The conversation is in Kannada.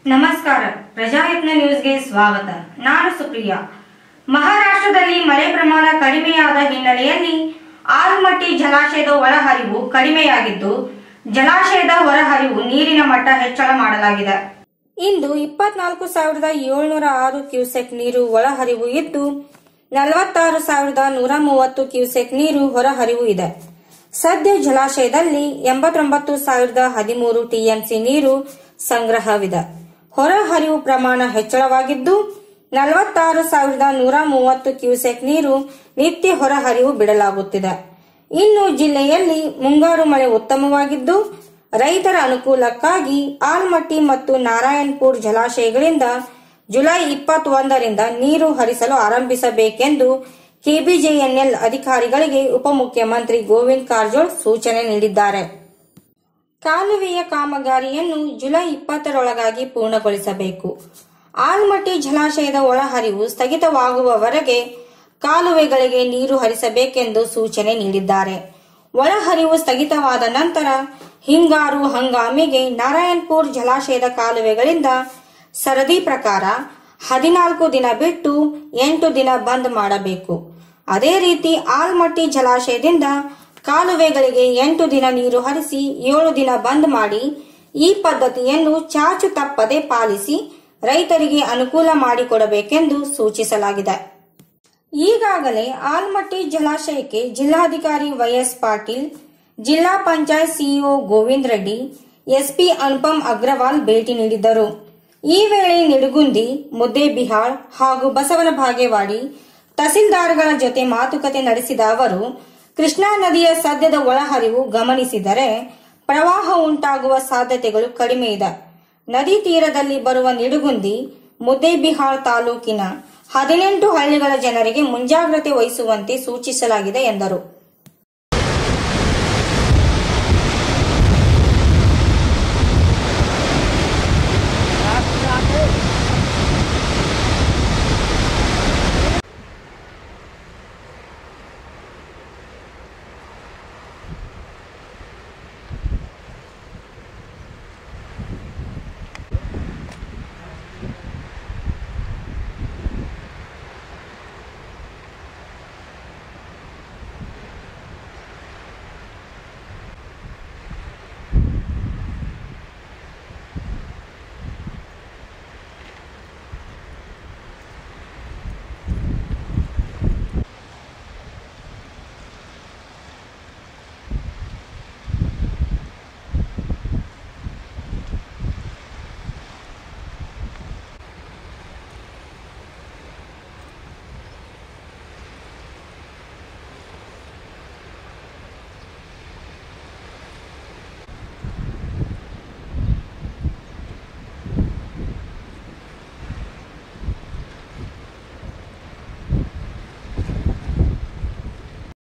ನಮಸ್ಕಾರ ಪ್ರಜಾಯತ್ನ ನ್ಯೂಸ್ಗೆ ಸ್ವಾಗತ ನಾನು ಸುಪ್ರಿಯಾ ಮಹಾರಾಷ್ಟ್ರದಲ್ಲಿ ಮಳೆ ಪ್ರಮಾಣ ಕಡಿಮೆಯಾದ ಹಿನ್ನೆಲೆಯಲ್ಲಿ ಆಲಮಟ್ಟಿ ಜಲಾಶಯದ ಒಳಹರಿವು ಕಡಿಮೆಯಾಗಿದ್ದು ಜಲಾಶಯದ ಹೊರಹರಿವು ನೀರಿನ ಮಟ್ಟ ಹೆಚ್ಚಳ ಮಾಡಲಾಗಿದೆ ಇಂದು ಇಪ್ಪತ್ನಾಲ್ಕು ಸಾವಿರದ ಏಳ್ನೂರ ಆರು ಕ್ಯೂಸೆಕ್ ನೀರು ಒಳಹರಿವು ಇದ್ದು ನಲವತ್ತಾರು ಸಾವಿರದ ನೂರ ಮೂವತ್ತು ಕ್ಯೂಸೆಕ್ ನೀರು ಹೊರಹರಿವು ಇದೆ ಸದ್ಯ ಜಲಾಶಯದಲ್ಲಿ ಎಂಬತ್ತೊಂಬತ್ತು ಸಾವಿರದ ಹದಿಮೂರು ಟಿಎಂಸಿ ನೀರು ಸಂಗ್ರಹವಿದೆ ಹೊರಹರಿವು ಪ್ರಮಾಣ ಹೆಚ್ಚಳವಾಗಿದ್ದು ನಲವತ್ತಾರು ಸಾವಿರದ ನೂರ ಮೂವತ್ತು ಕ್ಯೂಸೆಕ್ ನೀರು ನಿತ್ಯ ಹೊರಹರಿವು ಬಿಡಲಾಗುತ್ತಿದೆ ಇನ್ನು ಜಿಲ್ಲೆಯಲ್ಲಿ ಮುಂಗಾರು ಮಳೆ ಉತ್ತಮವಾಗಿದ್ದು ರೈತರ ಅನುಕೂಲಕ್ಕಾಗಿ ಆಲ್ಮಟ್ಟಿ ಮತ್ತು ನಾರಾಯಣಪುರ ಜಲಾಶಯಗಳಿಂದ ಜುಲೈ ಇಪ್ಪತ್ತೊಂದರಿಂದ ನೀರು ಹರಿಸಲು ಆರಂಭಿಸಬೇಕೆಂದು ಕೆಬಿಜೆಎನ್ಎಲ್ ಅಧಿಕಾರಿಗಳಿಗೆ ಉಪಮುಖ್ಯಮಂತ್ರಿ ಗೋವಿಂದ್ ಕಾರಜೋಳ್ ಸೂಚನೆ ನೀಡಿದ್ದಾರೆ ಕಾಲುವೆಯ ಕಾಮಗಾರಿಯನ್ನು ಜುಲೈ ಇಪ್ಪತ್ತರೊಳಗಾಗಿ ಪೂರ್ಣಗೊಳಿಸಬೇಕು ಆಲ್ಮಟ್ಟಿ ಜಲಾಶಯದ ಒಳಹರಿವು ಸ್ಥಗಿತವಾಗುವವರೆಗೆ ಕಾಲುವೆಗಳಿಗೆ ನೀರು ಹರಿಸಬೇಕೆಂದು ಸೂಚನೆ ನೀಡಿದ್ದಾರೆ ಒಳಹರಿವು ಸ್ಥಗಿತವಾದ ನಂತರ ಹಿಂಗಾರು ಹಂಗಾಮಿಗೆ ನಾರಾಯಣಪುರ ಜಲಾಶಯದ ಕಾಲುವೆಗಳಿಂದ ಸರದಿ ಪ್ರಕಾರ ಹದಿನಾಲ್ಕು ದಿನ ಬಿಟ್ಟು ಎಂಟು ದಿನ ಬಂದ್ ಮಾಡಬೇಕು ಅದೇ ರೀತಿ ಆಲ್ಮಟ್ಟಿ ಜಲಾಶಯದಿಂದ ಕಾಲುವೆಗಳಿಗೆ ಎಂಟು ದಿನ ನೀರು ಹರಿಸಿ ಏಳು ದಿನ ಬಂದ್ ಮಾಡಿ ಈ ಪದ್ಧತಿಯನ್ನು ಚಾಚು ತಪ್ಪದೆ ಪಾಲಿಸಿ ರೈತರಿಗೆ ಅನುಕೂಲ ಮಾಡಿಕೊಡಬೇಕೆಂದು ಸೂಚಿಸಲಾಗಿದೆ ಈಗಾಗಲೇ ಆಲ್ಮಟ್ಟಿ ಜಲಾಶಯಕ್ಕೆ ಜಿಲ್ಲಾಧಿಕಾರಿ ವೈಎಸ್ ಪಾಟೀಲ್ ಜಿಲ್ಲಾ ಪಂಚಾಯತ್ ಸಿಇಒ ಗೋವಿಂದ್ ರೆಡ್ಡಿ ಎಸ್ಪಿ ಅನುಪಮ್ ಅಗ್ರವಾಲ್ ಭೇಟಿ ನೀಡಿದ್ದರು ಈ ವೇಳೆ ನಿಡುಗುಂದಿ ಮುದ್ದೇಬಿಹಾಳ್ ಹಾಗೂ ಬಸವನ ಭಾಗೇವಾಡಿ ತಹಸೀಲ್ದಾರ್ಗಳ ಜೊತೆ ಮಾತುಕತೆ ನಡೆಸಿದ ಅವರು ಕೃಷ್ಣಾ ನದಿಯ ಸದ್ಯದ ಒಳಹರಿವು ಗಮನಿಸಿದರೆ ಪ್ರವಾಹ ಉಂಟಾಗುವ ಸಾಧ್ಯತೆಗಳು ಕಡಿಮೆ ಇದೆ ನದಿ ತೀರದಲ್ಲಿ ಬರುವ ನಿಡುಗುಂದಿ ಮುದ್ದೇಬಿಹಾಳ್ ತಾಲೂಕಿನ ಹದಿನೆಂಟು ಹಳ್ಳಿಗಳ ಜನರಿಗೆ ಮುಂಜಾಗ್ರತೆ ವಹಿಸುವಂತೆ ಸೂಚಿಸಲಾಗಿದೆ ಎಂದರು